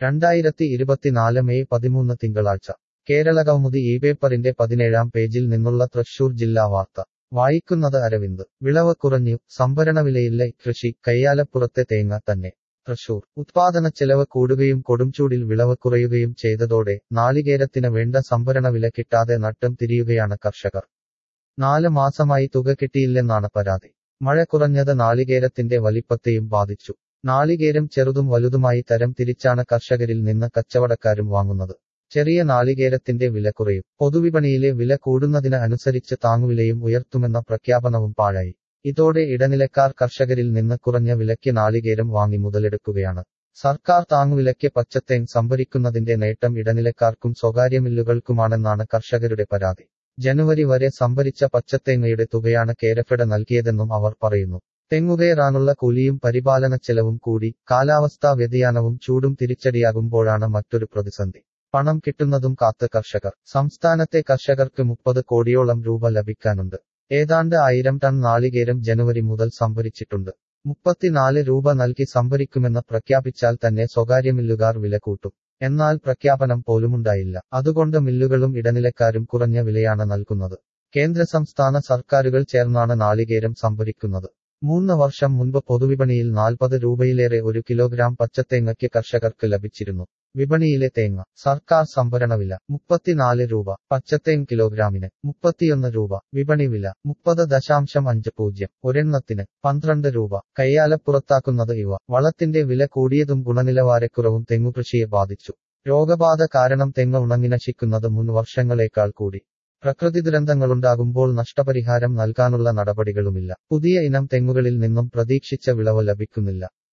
രണ്ടായിരത്തി ഇരുപത്തിനാല് മെയ് പതിമൂന്ന് തിങ്കളാഴ്ച കേരളകൗമുദി ഈ പേപ്പറിന്റെ പതിനേഴാം പേജിൽ നിന്നുള്ള തൃശൂർ ജില്ലാ വാർത്ത വായിക്കുന്നത് അരവിന്ദ് വിളവ് കുറഞ്ഞു സംഭരണവിലയില്ല കൃഷി കയ്യാലപ്പുറത്തെ തേങ്ങ തന്നെ തൃശൂർ ഉത്പാദനച്ചെലവ് കൂടുകയും കൊടുംചൂടിൽ വിളവ് കുറയുകയും ചെയ്തതോടെ നാളികേരത്തിന് വേണ്ട സംഭരണവില കിട്ടാതെ നട്ടം തിരിയുകയാണ് കർഷകർ നാല് മാസമായി തുക കിട്ടിയില്ലെന്നാണ് പരാതി മഴ കുറഞ്ഞത് നാളികേരത്തിന്റെ വലിപ്പത്തെയും ബാധിച്ചു നാളികേരം ചെറുതും വലുതുമായി തരം തിരിച്ചാണ് കർഷകരിൽ നിന്ന് കച്ചവടക്കാരും വാങ്ങുന്നത് ചെറിയ നാളികേരത്തിന്റെ വില കുറയും പൊതുവിപണിയിലെ വില കൂടുന്നതിന് അനുസരിച്ച് താങ്ങുവിലയും ഉയർത്തുമെന്ന പ്രഖ്യാപനവും പാഴായി ഇതോടെ ഇടനിലക്കാർ കർഷകരിൽ നിന്ന് കുറഞ്ഞ വിലയ്ക്ക് നാളികേരം വാങ്ങി മുതലെടുക്കുകയാണ് സർക്കാർ താങ്ങുവിലയ്ക്ക് പച്ചത്തേങ് സംഭരിക്കുന്നതിന്റെ നേട്ടം ഇടനിലക്കാർക്കും സ്വകാര്യ മില്ലുകൾക്കുമാണെന്നാണ് കർഷകരുടെ പരാതി ജനുവരി വരെ സംഭരിച്ച പച്ചത്തേങ്ങയുടെ തുകയാണ് കേരഫെഡ നൽകിയതെന്നും അവർ പറയുന്നു തെങ്ങുകയറാനുള്ള കൂലിയും പരിപാലനച്ചെലവും കൂടി കാലാവസ്ഥാ വ്യതിയാനവും ചൂടും തിരിച്ചടിയാകുമ്പോഴാണ് മറ്റൊരു പ്രതിസന്ധി പണം കിട്ടുന്നതും കാത്ത് കർഷകർ സംസ്ഥാനത്തെ കർഷകർക്ക് മുപ്പത് കോടിയോളം രൂപ ലഭിക്കാനുണ്ട് ഏതാണ്ട് ആയിരം ടൺ നാളികേരം ജനുവരി മുതൽ സംഭരിച്ചിട്ടുണ്ട് മുപ്പത്തിനാല് രൂപ നൽകി സംഭരിക്കുമെന്ന് പ്രഖ്യാപിച്ചാൽ തന്നെ സ്വകാര്യ മില്ലുകാർ വില കൂട്ടും എന്നാൽ പ്രഖ്യാപനം പോലുമുണ്ടായില്ല അതുകൊണ്ട് മില്ലുകളും ഇടനിലക്കാരും കുറഞ്ഞ വിലയാണ് നൽകുന്നത് കേന്ദ്ര സംസ്ഥാന സർക്കാരുകൾ ചേർന്നാണ് നാളികേരം സംഭരിക്കുന്നത് മൂന്ന് വർഷം മുൻപ് പൊതുവിപണിയിൽ നാൽപ്പത് രൂപയിലേറെ ഒരു കിലോഗ്രാം പച്ചത്തേങ്ങയ്ക്ക് കർഷകർക്ക് ലഭിച്ചിരുന്നു വിപണിയിലെ തേങ്ങ സർക്കാർ സംഭരണ വില മുപ്പത്തിനാല് രൂപ പച്ചത്തേങ് കിലോഗ്രാമിന് മുപ്പത്തിയൊന്ന് രൂപ വിപണി വില മുപ്പത് ദശാംശം അഞ്ച് പൂജ്യം ഒരെണ്ണത്തിന് പന്ത്രണ്ട് രൂപ കയ്യാലപ്പുറത്താക്കുന്നത് ഇവ വളത്തിന്റെ വില കൂടിയതും ഗുണനിലവാരക്കുറവും തെങ്ങുകൃഷിയെ ബാധിച്ചു രോഗബാധ കാരണം തെങ്ങ് ഉണങ്ങി നശിക്കുന്നത് മുൻ വർഷങ്ങളേക്കാൾ കൂടി പ്രകൃതി ദുരന്തങ്ങളുണ്ടാകുമ്പോൾ നഷ്ടപരിഹാരം നൽകാനുള്ള നടപടികളുമില്ല പുതിയ ഇനം തെങ്ങുകളിൽ നിന്നും പ്രതീക്ഷിച്ച വിളവ് ലഭിക്കുന്നില്ല